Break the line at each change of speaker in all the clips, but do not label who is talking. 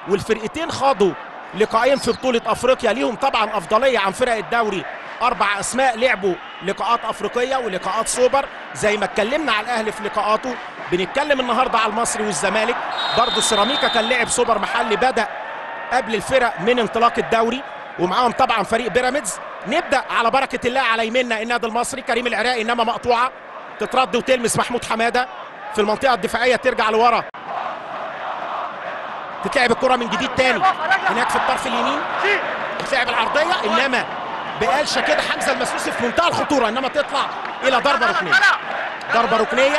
والفرقتين خاضوا لقاءين في بطوله افريقيا ليهم طبعا افضليه عن فرق الدوري اربع اسماء لعبوا لقاءات افريقيه ولقاءات سوبر زي ما اتكلمنا على الاهلي في لقاءاته بنتكلم النهارده على المصري والزمالك برضه سيراميكا كان لعب سوبر محلي بدا قبل الفرق من انطلاق الدوري ومعاهم طبعا فريق بيراميدز نبدا على بركه الله على يميننا النادي المصري كريم العراقي انما مقطوعه تترد وتلمس محمود حماده في المنطقه الدفاعيه ترجع لورا تتلعب الكره من جديد تاني هناك في الطرف اليمين تتلعب العرضيه انما بقالشه كده حمزه المسلوسي في منتهى الخطوره انما تطلع الى ضربه ركنيه ضربه ركنيه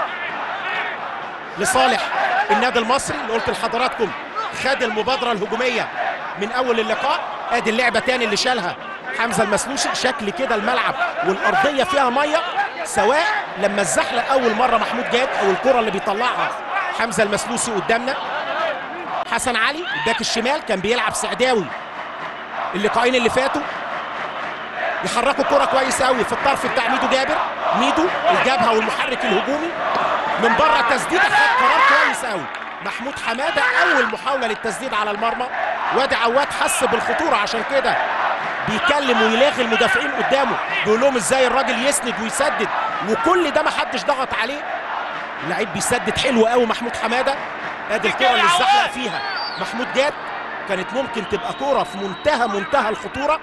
لصالح النادي المصري اللي قلت لحضراتكم خد المبادره الهجوميه من اول اللقاء ادي اللعبه تاني اللي شالها حمزه المسلوسي شكل كده الملعب والارضيه فيها ميه سواء لما الزحلق اول مره محمود جاد او الكره اللي بيطلعها حمزه المسلوسي قدامنا حسن علي الباك الشمال كان بيلعب سعداوي اللقاءين اللي فاتوا يحركوا الكره كويس قوي في الطرف بتاع ميدو جابر ميدو الجبهه والمحرك الهجومي من بره التسديد خد قرار كويس قوي محمود حماده اول محاوله للتسديد على المرمى وادي عواد حس بالخطوره عشان كده بيكلم ويلاغي المدافعين قدامه بيقول لهم ازاي الراجل يسند ويسدد وكل ده ما حدش ضغط عليه اللعيب بيسدد حلو قوي محمود حماده ادي الكره اللي اتزحلق فيها محمود جاد كانت ممكن تبقى كوره في منتهى منتهى الخطوره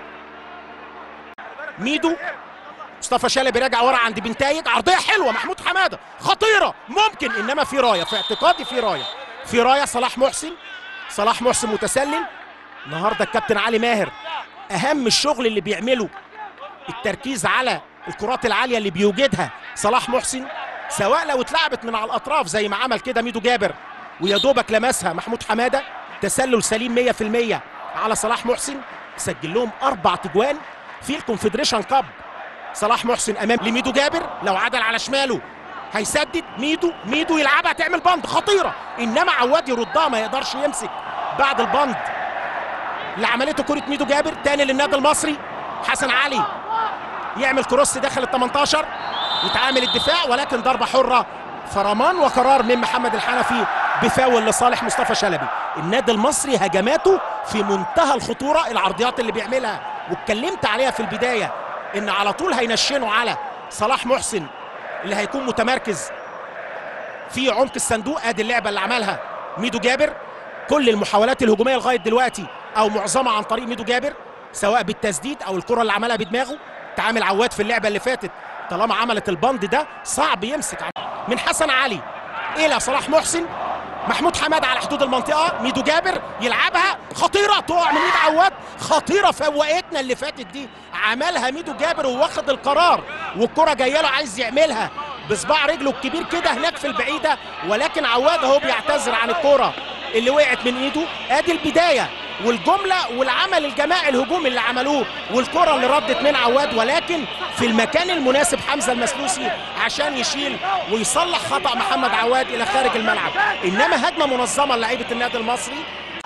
ميدو مصطفى شلبي راجع ورا عند بنتايج عرضيه حلوه محمود حماده خطيره ممكن انما في رايه في اعتقادي في رايه في رايه صلاح محسن صلاح محسن متسلل النهارده الكابتن علي ماهر اهم الشغل اللي بيعمله التركيز على الكرات العاليه اللي بيوجدها صلاح محسن سواء لو اتلعبت من على الاطراف زي ما عمل كده ميدو جابر ويا دوبك لمسها محمود حماده تسلل سليم 100% على صلاح محسن سجل لهم اربع تجوان في الكونفدريشن كاب صلاح محسن امام لميدو جابر لو عدل على شماله هيسدد ميدو ميدو يلعبها تعمل بند خطيره انما عواد يردها ما يقدرش يمسك بعد البند اللي عملته كره ميدو جابر تاني للنادي المصري حسن علي يعمل كروس داخل ال 18 يتعامل الدفاع ولكن ضربه حره فرمان وقرار من محمد الحنفي بفاول لصالح مصطفى شلبي النادي المصري هجماته في منتهى الخطوره العرضيات اللي بيعملها واتكلمت عليها في البدايه ان على طول هينشنوا على صلاح محسن اللي هيكون متمركز في عمق الصندوق ادي اللعبه اللي عملها ميدو جابر كل المحاولات الهجوميه لغايه دلوقتي او معظمها عن طريق ميدو جابر سواء بالتسديد او الكره اللي عملها بدماغه تعامل عواد في اللعبه اللي فاتت طالما عملت البند ده صعب يمسك من حسن علي الى صلاح محسن محمود حماد على حدود المنطقه ميدو جابر يلعبها خطيره تقع من ايد عواد خطيره فوقتنا اللي فاتت دي عملها ميدو جابر وواخد القرار والكره جايه له عايز يعملها بصباع رجله الكبير كده هناك في البعيده ولكن عواد اهو بيعتذر عن الكره اللي وقعت من ايده ادي البدايه والجمله والعمل الجماعي الهجومي اللي عملوه والكره اللي ردت من عواد ولكن في المكان المناسب حمزه المسلوسي عشان يشيل ويصلح خطا محمد عواد الى خارج الملعب انما هجمه منظمه لعيبه النادي المصري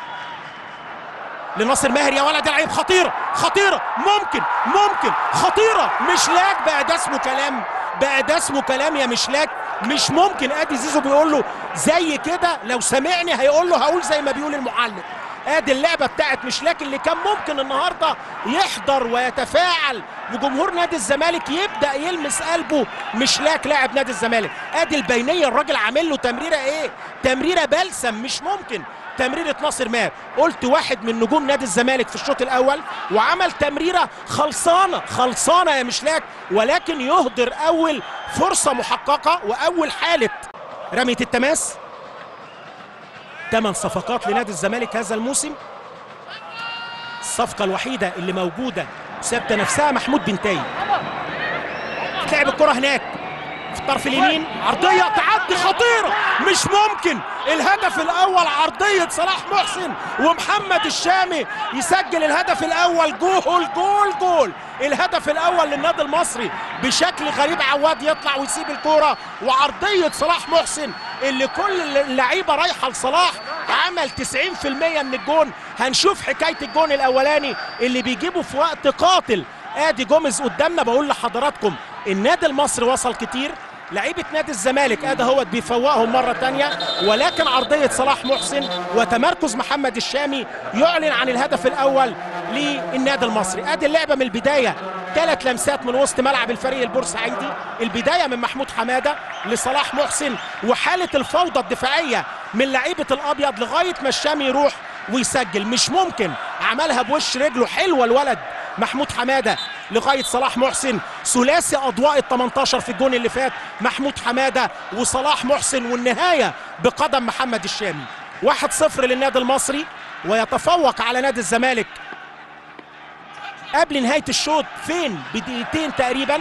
لناصر ماهر يا ولد لعيب خطيره خطيره ممكن ممكن خطيره مشلاك بقى ده اسمه كلام بقى ده اسمه كلام يا مشلاك مش ممكن ادي زيزو بيقول له زي كده لو سمعني هيقول له هقول زي ما بيقول المعلم ادي اللعبه بتاعت مشلاك اللي كان ممكن النهارده يحضر ويتفاعل وجمهور نادي الزمالك يبدا يلمس قلبه مشلاك لاعب نادي الزمالك ادي البينيه الراجل عامل له تمريره ايه تمريره بلسم مش ممكن تمريره ناصر ماهر قلت واحد من نجوم نادي الزمالك في الشوط الاول وعمل تمريره خلصانه خلصانه يا مشلاك ولكن يهدر اول فرصه محققه واول حاله رميه التماس ثمان صفقات لنادي الزمالك هذا الموسم الصفقة الوحيدة اللي موجودة ثابتة نفسها محمود بن تايب تلعب الكرة هناك في الطرف اليمين عرضية تعدي خطيرة مش ممكن الهدف الأول عرضية صلاح محسن ومحمد الشامي يسجل الهدف الأول جول جول جول الهدف الأول للنادي المصري بشكل غريب عواد يطلع ويسيب الكرة وعرضية صلاح محسن اللي كل اللعيبة رايحة لصلاح عمل 90% من الجون هنشوف حكاية الجون الأولاني اللي بيجيبه في وقت قاتل ادي جوميز قدامنا بقول لحضراتكم النادي المصري وصل كتير لعيبه نادي الزمالك ادي هوت بيفوقهم مره تانية ولكن عرضيه صلاح محسن وتمركز محمد الشامي يعلن عن الهدف الاول للنادي المصري ادي اللعبه من البدايه ثلاث لمسات من وسط ملعب الفريق البورسعيدي البدايه من محمود حماده لصلاح محسن وحاله الفوضى الدفاعيه من لعيبه الابيض لغايه ما الشامي يروح ويسجل مش ممكن عملها بوش رجله حلوه الولد محمود حماده لغايه صلاح محسن ثلاثي اضواء ال 18 في الجون اللي فات محمود حماده وصلاح محسن والنهايه بقدم محمد الشامي 1-0 للنادي المصري ويتفوق على نادي الزمالك قبل نهايه الشوط فين بدقيقتين تقريبا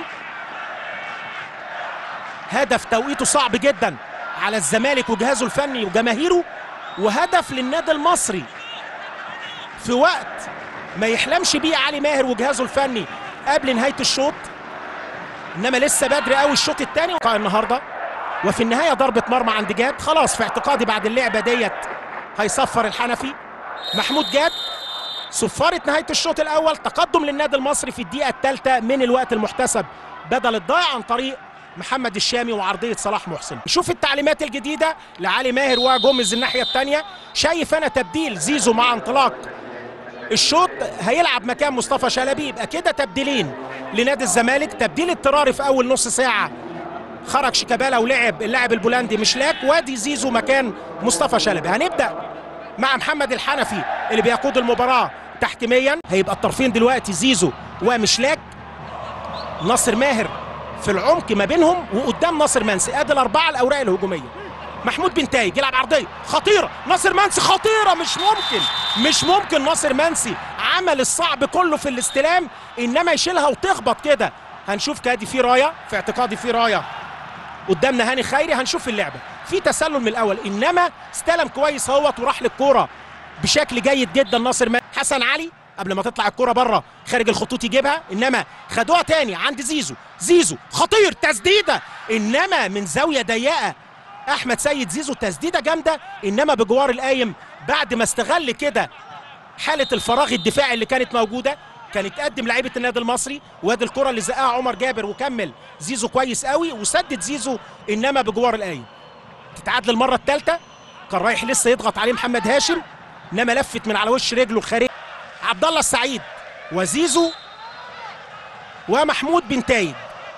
هدف توقيته صعب جدا على الزمالك وجهازه الفني وجماهيره وهدف للنادي المصري في وقت ما يحلمش بيه علي ماهر وجهازه الفني قبل نهايه الشوط انما لسه بدري قوي الشوط الثاني النهارده وفي النهايه ضربه مرمى عند جاد خلاص في اعتقادي بعد اللعبه ديت هيصفر الحنفي محمود جاد صفارة نهاية الشوط الأول تقدم للنادي المصري في الدقيقة الثالثة من الوقت المحتسب بدل الضايع عن طريق محمد الشامي وعرضية صلاح محسن نشوف التعليمات الجديدة لعلي ماهر وجومز الناحية الثانية شايف أنا تبديل زيزو مع انطلاق الشوط هيلعب مكان مصطفى شلبي يبقى كده تبديلين لنادي الزمالك تبديل اضطراري في أول نص ساعة خرج شيكابالا ولعب اللاعب البولندي مشلاك وادي زيزو مكان مصطفى شلبي هنبدأ مع محمد الحنفي اللي بيقود المباراة تحكيميا هيبقى الطرفين دلوقتي زيزو ومشلاك ناصر ماهر في العمق ما بينهم وقدام ناصر منسي ادي الاربعه الاوراق الهجوميه محمود بن تايج يلعب عرضيه خطيره ناصر منسي خطيره مش ممكن مش ممكن ناصر منسي عمل الصعب كله في الاستلام انما يشيلها وتخبط كده هنشوف كادي في رايه في اعتقادي في رايه قدامنا هاني خيري هنشوف اللعبه في تسلل من الاول انما استلم كويس اهوت وراح للكوره بشكل جيد جدا ناصر منسي حسن علي قبل ما تطلع الكرة بره خارج الخطوط يجيبها انما خدوها تاني عند زيزو زيزو خطير تسديده انما من زاويه ضيقه احمد سيد زيزو تسديده جامده انما بجوار القايم بعد ما استغل كده حاله الفراغ الدفاعي اللي كانت موجوده كان يتقدم لعيبه النادي المصري وادي الكره اللي زقها عمر جابر وكمل زيزو كويس قوي وسدد زيزو انما بجوار القايم تتعادل المره الثالثه كان رايح لسه يضغط عليه محمد هاشم انما لفت من على وش رجله الخارجي عبد الله السعيد وزيزو ومحمود بن تايج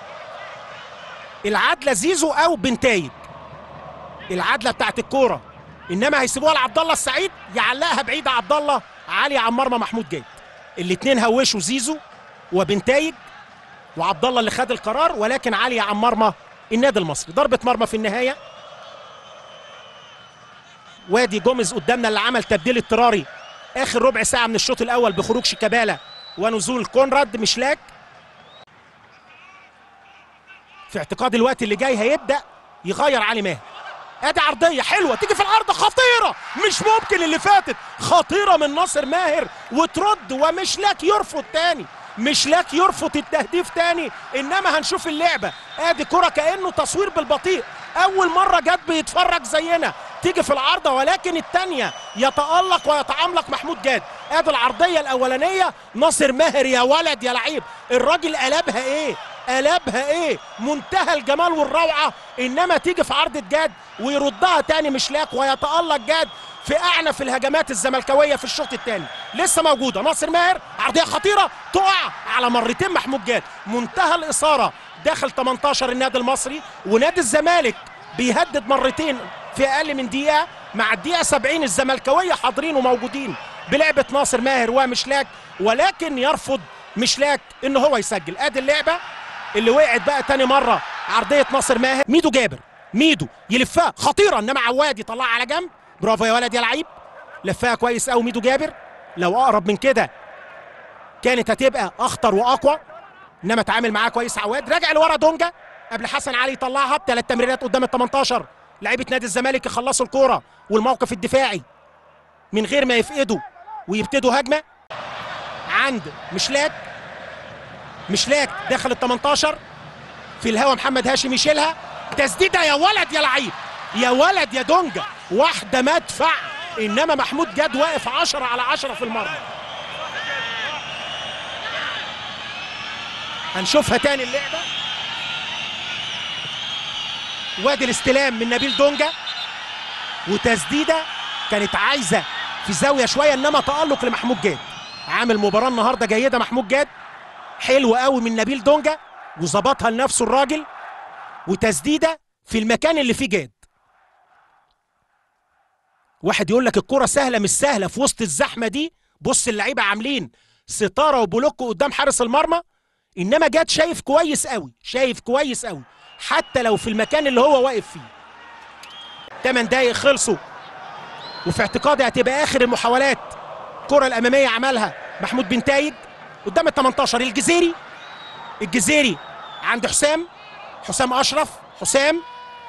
العدله زيزو او بن تايج العدله بتاعت الكوره انما هيسيبوها لعبد الله السعيد يعلقها بعيده عبد الله عاليه عن مرمى محمود جيد الاثنين هوشوا زيزو وبن تايج وعبد الله اللي خد القرار ولكن عاليه عن مرمى النادي المصري ضربه مرمى في النهايه وادي جوميز قدامنا اللي عمل تبديل اضطراري اخر ربع ساعه من الشوط الاول بخروج شيكابالا ونزول كونراد مشلاك في اعتقاد الوقت اللي جاي هيبدا يغير علي ماهر ادي عرضيه حلوه تيجي في العرض خطيره مش ممكن اللي فاتت خطيره من ناصر ماهر وترد ومشلاك يرفض تاني مشلاك يرفض التهديف تاني انما هنشوف اللعبه ادي كره كانه تصوير بالبطيء اول مره جت بيتفرج زينا تيجي في العارضه ولكن الثانيه يتالق ويتعملق محمود جاد ادي العرضيه الاولانيه ناصر ماهر يا ولد يا لعيب الراجل قلبها ايه قلبها ايه منتهى الجمال والروعه انما تيجي في عرضه جاد ويردها تاني مشلاك ويتالق جاد في اعنف الهجمات الزملكاويه في الشوط الثاني لسه موجوده ناصر ماهر عرضيه خطيره تقع على مرتين محمود جاد منتهى الاثاره داخل 18 النادي المصري ونادي الزمالك بيهدد مرتين في اقل من دقيقه مع الدقيقه 70 الزملكاويه حاضرين وموجودين بلعبه ناصر ماهر ومشلاك ولكن يرفض مشلاك ان هو يسجل ادي اللعبه اللي وقعت بقى تاني مره عرضيه ناصر ماهر ميدو جابر ميدو يلفها خطيره انما عواد يطلعها على جنب برافو يا ولد يا لعيب لفها كويس قوي ميدو جابر لو اقرب من كده كانت هتبقى اخطر واقوى انما اتعامل معاه كويس عواد راجع لورا دونجا قبل حسن علي يطلعها بثلاث تمريرات قدام ال 18 لعيبه نادي الزمالك يخلصوا الكوره والموقف الدفاعي من غير ما يفقدوا ويبتدوا هجمه عند مشلاك مشلاك داخل ال 18 في الهوا محمد هاشم يشيلها تسديده يا ولد يا لعيب يا ولد يا دونجا واحده مدفع انما محمود جاد واقف 10 على 10 في المرمى هنشوفها تاني اللعبه وادي الاستلام من نبيل دونجا وتسديده كانت عايزه في زاويه شويه انما تالق لمحمود جاد عامل مباراه النهارده جيده محمود جاد حلو قوي من نبيل دونجا وظبطها لنفسه الراجل وتسديده في المكان اللي فيه جاد واحد يقول لك الكرة سهلة مش سهلة في وسط الزحمة دي بص اللعيبة عاملين ستارة وبلوك قدام حارس المرمى انما جاد شايف كويس قوي شايف كويس قوي حتى لو في المكان اللي هو واقف فيه 8 دقايق خلصوا وفي اعتقادي هتبقى اخر المحاولات الكرة الامامية عملها محمود بن تايج قدام ال 18 الجزيري الجزيري عند حسام حسام اشرف حسام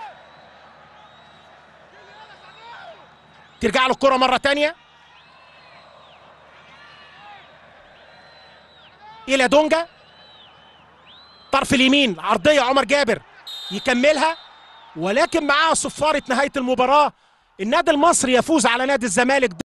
ترجع له الكرة مرة تانية إلى دونجا طرف اليمين عرضية عمر جابر يكملها ولكن معاها صفارة نهاية المباراة النادي المصري يفوز على نادي الزمالك